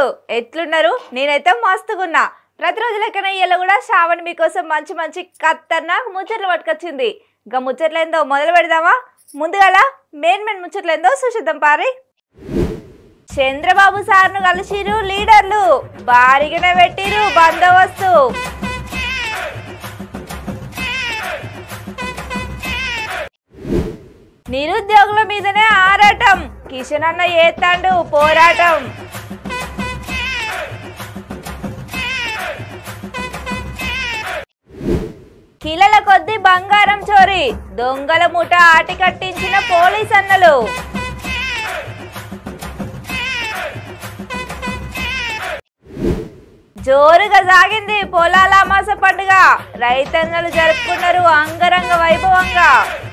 ఎట్లున్నారు నేనైతే మస్తుగున్నా ప్రతిరోజు లెక్కన ఇయ్యాల కూడా శ్రావణి మీకోసం మంచి మంచి కత్తర్న ముచ్చట్లు పట్టుకొచ్చింది ఇంకా ముచ్చట్లేందో మొదలు పెడదామా ముందుగాల మెయిన్ మెయిన్ ముచ్చట్లేందో సుశుద్ధం పారి చంద్రబాబు సార్ను కలిసిరు లీడర్లు భారీగానే పెట్టిరు బందోబస్తు నిరుద్యోగుల మీదనే ఆరాటం కిషన్ అన్న ఏతాండు పోరాటం కిలల కొద్ది బంగారం చోరీ దొంగల ముఠ ఆటి కట్టించిన పోలీస్ అన్నలు జోరుగా సాగింది పొలాల అమాస పండుగ రైతన్నలు జరుపుకున్నారు అంగరంగ వైభవంగా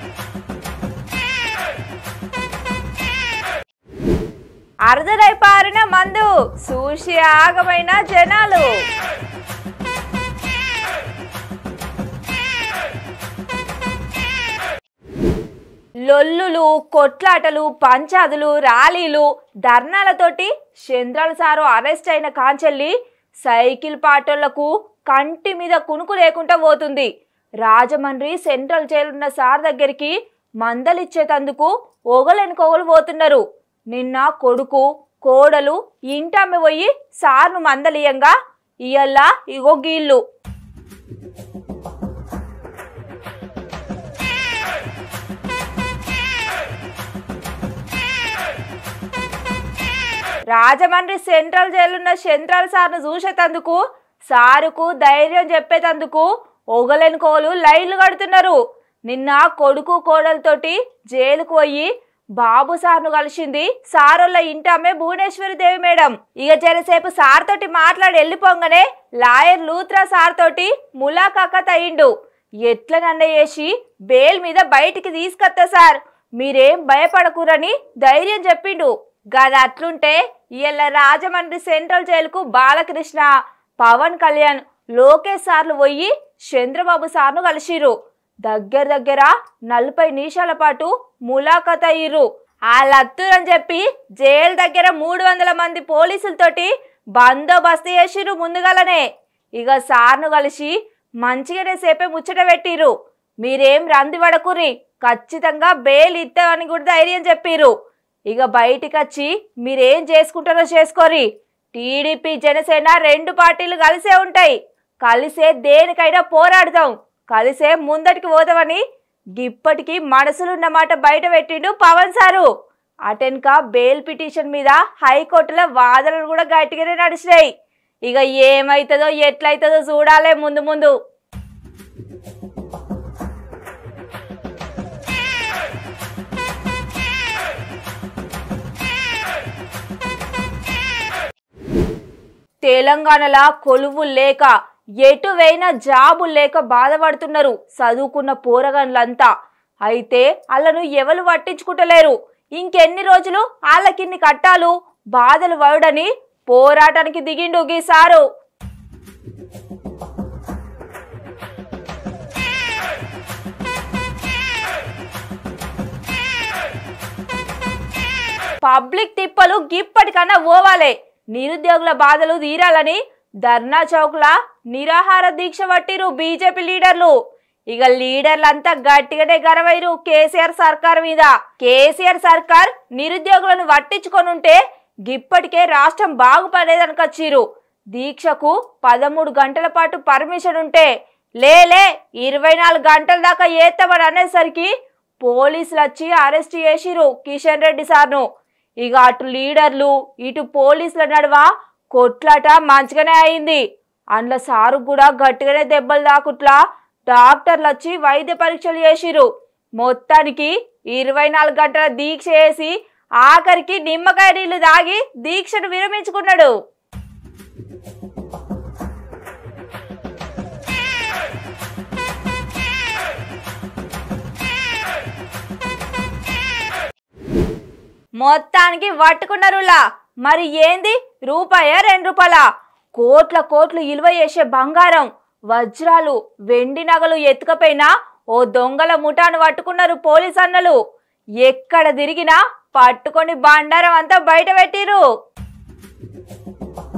అర్ధరై పారిన మందు చూసి ఆగమైన జనాలు లొల్లులు కొట్లాటలు పంచాదులు ర్యాలీలు ధర్నాలతోటి చంద్రాల సారు అరెస్ట్ అయిన కాంచెల్లి సైకిల్ పాటోళ్లకు కంటి మీద కునుకు లేకుండా పోతుంది రాజమండ్రి సెంట్రల్ జైలున్న సార్ దగ్గరికి మందలిచ్చేతందుకు ఒగలెనుకోగలు పోతున్నారు నిన్న కొడుకు కోడలు ఇంటామె పోయి సార్ను మందలియంగా ఇయల్లా ఇగో గీళ్ళు రాజమండ్రి సెంట్రల్ జైలున్న సెంట్రల్ సార్ను చూసేటందుకు సారుకు ధైర్యం చెప్పేటందుకు ఒగలెనుకోలు లైన్లు కడుతున్నారు నిన్న కొడుకు కోడలతోటి జైలుకు పోయి బాబు సార్ను కలిసింది సారోళ్ళ ఇంటామే భువనేశ్వరి దేవి మేడం ఇక జరసేపు సార్ తోటి మాట్లాడి వెళ్ళిపోగానే లాయర్ లూత్రా సార్ తోటి ములాకాకత్ అయిండు ఎట్ల నన్న చేసి బెయిల్ మీద బయటికి తీసుకొస్తా సార్ మీరేం భయపడకూరని ధైర్యం చెప్పిండు గది అట్లుంటే ఇవాళ రాజమండ్రి సెంట్రల్ జైలుకు బాలకృష్ణ పవన్ కళ్యాణ్ లోకేష్ సార్లు పోయి చంద్రబాబు సార్ను కలిసిరు దగ్గర దగ్గర నలభై నిమిషాల పాటు ములాఖత్ అయ్యిర్రు వాళ్ళత్తురని చెప్పి జైలు దగ్గర మూడు వందల మంది పోలీసులతోటి బందోబస్తు చేసిర్రు ముందుగాలనే ఇక సార్ను కలిసి మంచిగానే సేపే ముచ్చట పెట్టిర్రు మీరేం రంది పడకుర్రి ఖచ్చితంగా బెయిల్ ఇస్తామని కూడా ధైర్యం చెప్పిర్రు ఇక బయటికి వచ్చి మీరేం చేసుకుంటారో చేసుకోరి టీడీపీ జనసేన రెండు పార్టీలు కలిసే ఉంటాయి కలిసే దేనికైనా పోరాడదాం కలిసే ముందటికి పోదామని గిప్పటికి మనసులున్న మాట బయట పెట్టిండు పవన్ సారు అటెన్క బెయిల్ పిటిషన్ మీద హైకోర్టులో వాదనలు కూడా గట్టిగానే నడిచినాయి ఇక ఏమైతుందో ఎట్లయితుందో చూడాలే ముందు ముందు తెలంగాణలో కొలువు లేక ఎటు వేయినా జాబు లేక బాధపడుతున్నారు చదువుకున్న పోరగన్లంతా అయితే వాళ్ళను ఎవరు పట్టించుకుంటలేరు ఇంకెన్ని రోజులు వాళ్ళకిన్ని కట్టాలు బాధలు వయుడని పోరాటానికి దిగిండు గీసారు పబ్లిక్ తిప్పలు గిప్పటికన్నా పోవాలే నిరుద్యోగుల బాధలు తీరాలని ధర్నా చౌక్ల నిరాహార దీక్ష పట్టిరు బీజేపీ లీడర్లు ఇక లీడర్లంతా గట్టిగానే గరవైరు కేసీఆర్ సర్కార్ మీద కేసీఆర్ సర్కార్ నిరుద్యోగులను పట్టించుకొనుంటే గిప్పటికే రాష్ట్రం బాగుపడేదనికొచ్చిరు దీక్షకు పదమూడు గంటల పాటు పర్మిషన్ ఉంటే లేలే ఇరవై నాలుగు గంటల దాకా ఏత్తమని అనేసరికి పోలీసులు వచ్చి అరెస్ట్ చేసిరు కిషన్ రెడ్డి సార్ను ఇక అటు లీడర్లు ఇటు పోలీసుల నడువ కొట్లాట మంచిగానే అయింది అందులో సారు కూడా గట్టిగానే దెబ్బలు దాకుట్లా డాక్టర్లు వచ్చి వైద్య పరీక్షలు చేసిరు మొత్తానికి ఇరవై నాలుగు గంటల దీక్ష చేసి ఆఖరికి నిమ్మకాయ నీళ్లు దాగి దీక్షను విరమించుకున్నాడు మొత్తానికి పట్టుకున్నారులా మరి ఏంది రూపాయ రెండు రూపాయల కోట్ల కోట్లు ఇలువ చేసే బంగారం వజ్రాలు వెండి నగలు ఎత్తుకపోయినా ఓ దొంగల ముఠాను పట్టుకున్నారు పోలీస్ అన్నలు ఎక్కడ తిరిగినా పట్టుకొని బండారం అంతా బయట పెట్టిరు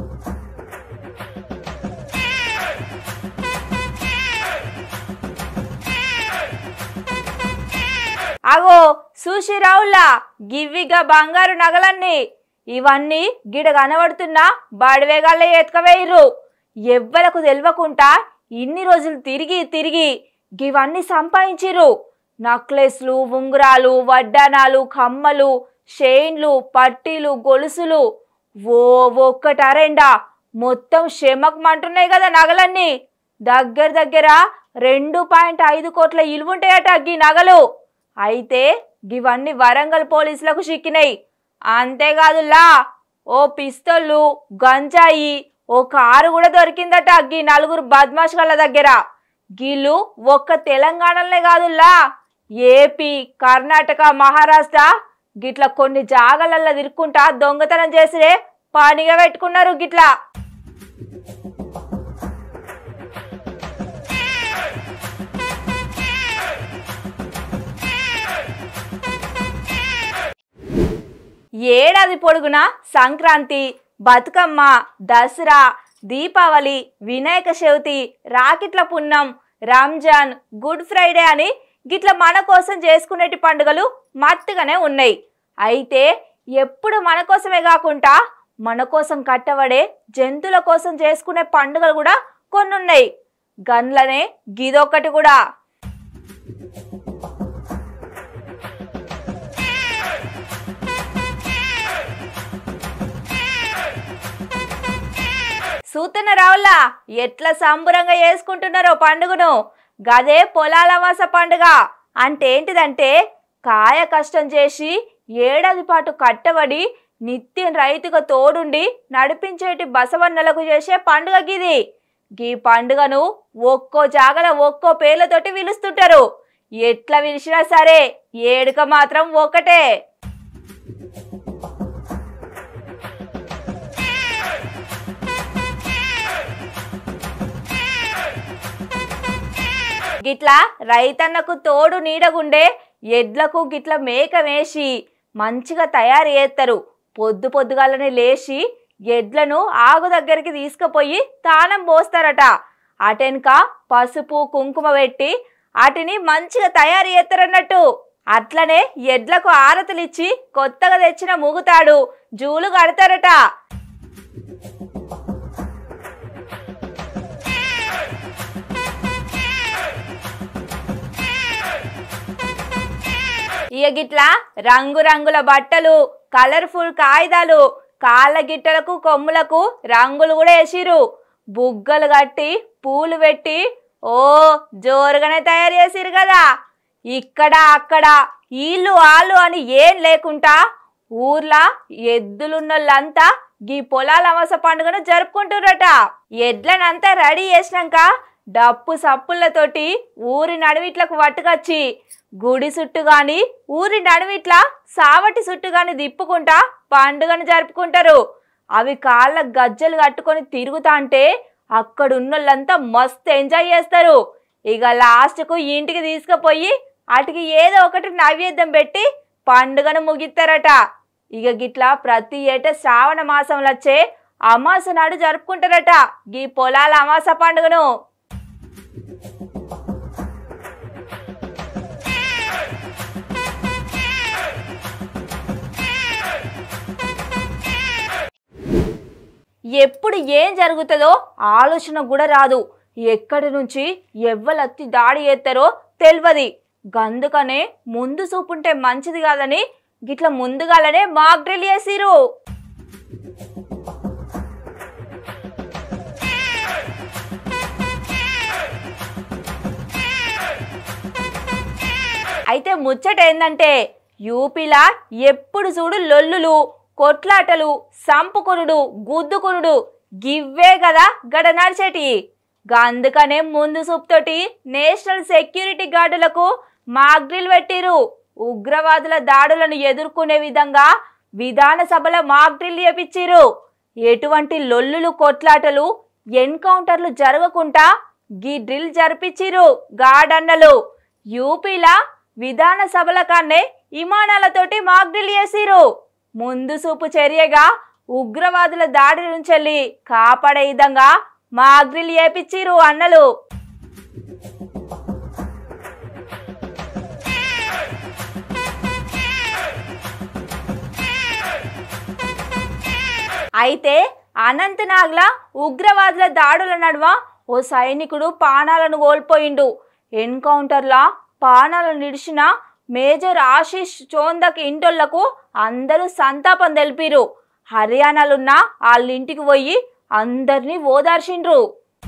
ఆగో చూసి రావులా గివ్విగా బంగారు నగలన్నీ ఇవన్నీ గిడ కనబడుతున్న బడివేగాళ్ళ ఎత్కవేయరు ఎవ్వలకు తెలియకుండా ఇన్ని రోజులు తిరిగి తిరిగి గివన్నీ సంపాదించిర్రు నక్లెస్లు ఉంగరాలు వడ్డానాలు కమ్మలు చైన్లు పట్టీలు గొలుసులు ఓ ఒక్కటారెండా మొత్తం షెమకమంటున్నాయి కదా నగలన్నీ దగ్గర దగ్గర రెండు పాయింట్ ఐదు కోట్ల ఇలువుంటాయట గీ నగలు అయితే గివన్నీ వరంగల్ పోలీసులకు చిక్కినాయి అంతేకాదులా ఓ పిస్తోళ్ళు గంజాయి ఓ కారు కూడా దొరికిందట గీ నలుగురు బద్మాష్ గళ్ళ దగ్గర గీళ్ళు ఒక్క తెలంగాణలోనే కాదుల్లా ఏపీ కర్ణాటక మహారాష్ట్ర గిట్ల కొన్ని జాగలల్లో తిరుక్కుంటా దొంగతనం చేసిరే పనిగా పెట్టుకున్నారు గిట్లా ఏడాది పొడుగున సంక్రాంతి బతుకమ్మ దసరా దీపావళి వినాయక చవితి రాకెట్ల పున్నం రంజాన్ గుడ్ ఫ్రైడే అని గిట్ల మన కోసం చేసుకునేటి పండుగలు మత్తుగానే ఉన్నాయి అయితే ఎప్పుడు మన కోసమే కాకుండా మన కోసం కట్టబడే జంతువుల కోసం చేసుకునే పండుగలు కూడా కొన్ని ఉన్నాయి గన్లనే గిదొక్కటి కూడా సూతన రావులా ఎట్లా సంబురంగా చేసుకుంటున్నారో పండుగను గదే పొలాల వాస పండుగ అంటే ఏంటిదంటే కాయ కష్టం చేసి ఏడాది పాటు కట్టబడి నిత్యం రైతుగా తోడుండి నడిపించేటి బసవన్నలకు చేసే పండుగ గిది గీ పండుగను ఒక్కో జాగల ఒక్కో పేర్లతోటి పిలుస్తుంటారు ఎట్లా పిలిచినా సరే ఏడుక మాత్రం ఒకటే గిట్లా రైతన్నకు తోడు నీడగుండే ఎడ్లకు గిట్ల మేక వేసి మంచిగా తయారు చేస్తారు పొద్దు పొద్దుగాలనే లేచి ఎడ్లను ఆగు దగ్గరికి తీసుకుపోయి తానం పోస్తారట అటెనక పసుపు కుంకుమ పెట్టి వాటిని మంచిగా తయారు చేస్తారన్నట్టు అట్లనే ఎడ్లకు ఆరతులిచ్చి కొత్తగా తెచ్చిన ముగుతాడు జూలు కడతారట ఇక గిట్లా రంగురంగుల బట్టలు కలర్ఫుల్ కాగితాలు కాళ్ళ గిట్టలకు కొమ్ములకు రంగులు కూడా వేసిరు బుగ్గలు కట్టి పూలు పెట్టి ఓ జోరుగానే తయారు చేసిరు కదా ఇక్కడ అక్కడ వీళ్ళు వాళ్ళు అని ఏం లేకుండా ఊర్లా ఎద్దులున్నోళ్ళంతా గీ పొలాల అమాస పండుగను జరుపుకుంటుర్రట ఎడ్లనంతా రెడీ చేసినాక డప్పు సప్పులతోటి ఊరి నడువిట్లకు పట్టుకొచ్చి గుడి చుట్టూ గాని ఊరి నడువిట్ల సావటి చుట్టూ గాని తిప్పుకుంటా పండుగను జరుపుకుంటారు అవి కాళ్ళ గజ్జలు కట్టుకొని తిరుగుతాంటే అక్కడున్నోళ్ళంతా మస్తు ఎంజాయ్ చేస్తారు ఇక లాస్ట్కు ఇంటికి తీసుకుపోయి వాటికి ఏదో ఒకటి నైవేద్యం పెట్టి పండుగను ముగిస్తారట ఇక గిట్లా ప్రతి ఏటా శ్రావణ మాసంలో వచ్చే అమాస నాడు జరుపుకుంటారట గీ పొలాల అమాస పండుగను ఎప్పుడు ఏం జరుగుతుందో ఆలోచన కూడా రాదు ఎక్కడి నుంచి ఎవ్వలత్తి దాడి చేస్తారో తెలియదు గందుకనే ముందు చూపుంటే మంచిది కాదని గిట్ల ముందుగాలనే మాక్ డ్రిల్ చేసిరు అయితే ముచ్చట ఏందంటే యూపీలా ఎప్పుడు చూడు లొల్లులు కొట్లాటలు సంపుకునుడు గుద్దుకునుడు గివ్వే కదా గడ నడిచేటి అందుకనే ముందు చూపుతోటి నేషనల్ సెక్యూరిటీ గార్డులకు మాక్ డ్రిల్ పెట్టిరు ఉగ్రవాదుల దాడులను ఎదుర్కొనే విధంగా విధాన సభల మాక్ డ్రిల్ చేపించిరు ఎటువంటి లొల్లులు కొట్లాటలు ఎన్కౌంటర్లు జరగకుండా గీ డ్రిల్ జరిపించిరు గార్డన్నలు యూపీలా విధాన సభల కన్నే విమానాలతోటి మాక్ డ్రిల్ చేసిరు ముందు చూపు చర్యగా ఉగ్రవాదుల దాడి నుంచి కాపాడే విధంగా మాక్ డ్రిల్ చేపించిరు అన్నలు అయితే అనంతనాగ్ల ఉగ్రవాదుల దాడుల నడుమ ఓ సైనికుడు పానాలను కోల్పోయిండు ఎన్కౌంటర్లా పానాలను నిడిచిన మేజర్ ఆశీష్ చోందక్ ఇంటోళ్లకు అందరూ సంతాపం తెలిపిరు హర్యానాలున్న వాళ్ళ ఇంటికి పోయి అందరినీ ఓదార్చిండ్రు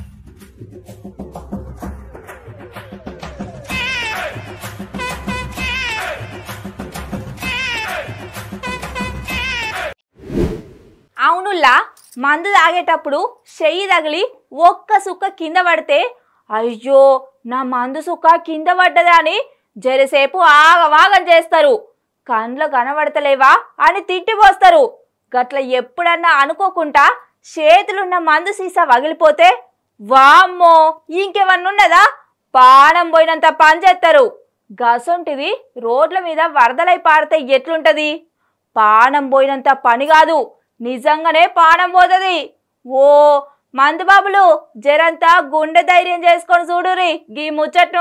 అవునుల్లా మందు తాగేటప్పుడు చెయ్యి తగిలి ఒక్క సుక్క కింద పడితే అయ్యో నా మందు సుక్క కింద పడ్డదా అని జరసేపు ఆగవాగం చేస్తారు కండ్లు కనబడతలేవా అని తిట్టిపోస్తారు గట్ల ఎప్పుడన్నా అనుకోకుండా చేతులున్న మందు సీసా వగిలిపోతే వామ్మో ఇంకేమన్నా ఉన్నదా పానం పోయినంత పని చేస్తారు గసొంటిది రోడ్ల మీద వరదలై పారితే ఎట్లుంటది పానం పోయినంత పని కాదు నిజంగానే పానం పోతుంది ఓ మందు బాబులు జరంతా గుండె ధైర్యం చేసుకొని చూడురి గీ ముచ్చట్ను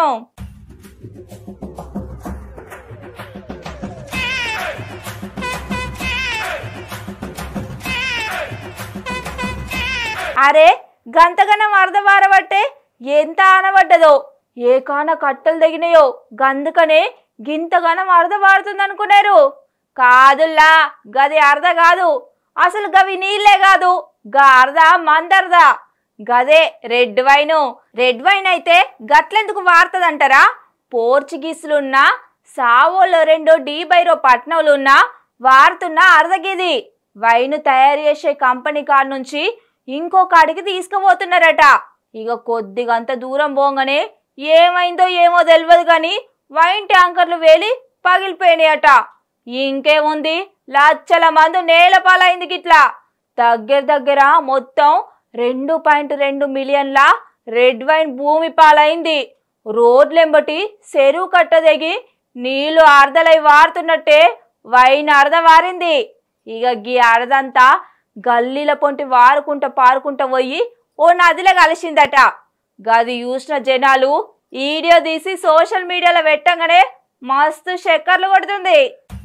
అరే గంతగనం వరద వారబట్టే ఎంత ఆనబడ్డదో ఏ కాన కట్టలు తగినాయో గందుకనే గింతగనం వరద వారుతుంది అనుకున్నారు కాదుల్లా గది అర్ధ కాదు అసలు గవి నీళ్ళే కాదు గా అర్ధ మందర్దా గదే రెడ్ వైన్ రెడ్ వైన్ అయితే గట్లెందుకు వారుతుందంటారా పోర్చుగీసులున్నా సావోలో రెండో డీ బైరో పట్నంలున్నా వారుతున్న అర్ధగిది వైన్ తయారు చేసే కంపెనీ కాడ నుంచి ఇంకో కాడికి తీసుకుపోతున్నారట ఇక కొద్దిగంత దూరం పోగానే ఏమైందో ఏమో తెలియదు కానీ వైన్ ట్యాంకర్లు వేలి పగిలిపోయినాయట ఇంకేముంది లచ్చల మందు నేల పాలైంది గిట్లా దగ్గర దగ్గర మొత్తం రెండు పాయింట్ రెండు మిలియన్ల రెడ్ వైన్ భూమి పాలైంది రోడ్లెంబటి చెరువు కట్ట దిగి నీళ్లు అర్ధలై వారుతున్నట్టే వైన్ అర్ధ వారింది ఇక గీ అర్ధంతా గల్లీల పొంటి వారుకుంట పారుకుంట పోయి ఓ నదిలో కలిసిందట గది చూసిన జనాలు వీడియో తీసి సోషల్ మీడియాలో పెట్టంగానే మస్తు చక్కర్లు కొడుతుంది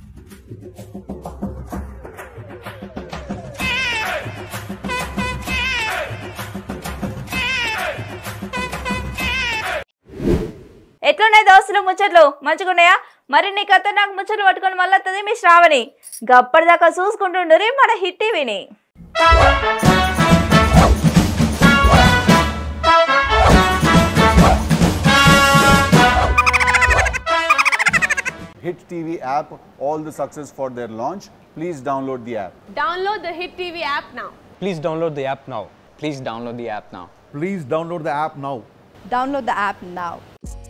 ఎట్లున్నాయి దోస్తులు ముచ్చట్లు మంచిగున్నాయా మరిన్ని కథ నాకు ముచ్చట్లు పట్టుకొని మళ్ళీ వస్తుంది మీ శ్రావణి గప్పటిదాకా చూసుకుంటుండ్రి మన హిట్ టీవీని Hit TV app all the success for their launch. Please download the app. Download the Hit TV app now. Please download the app now. Please download the app now. Please download the app now. Download the app now.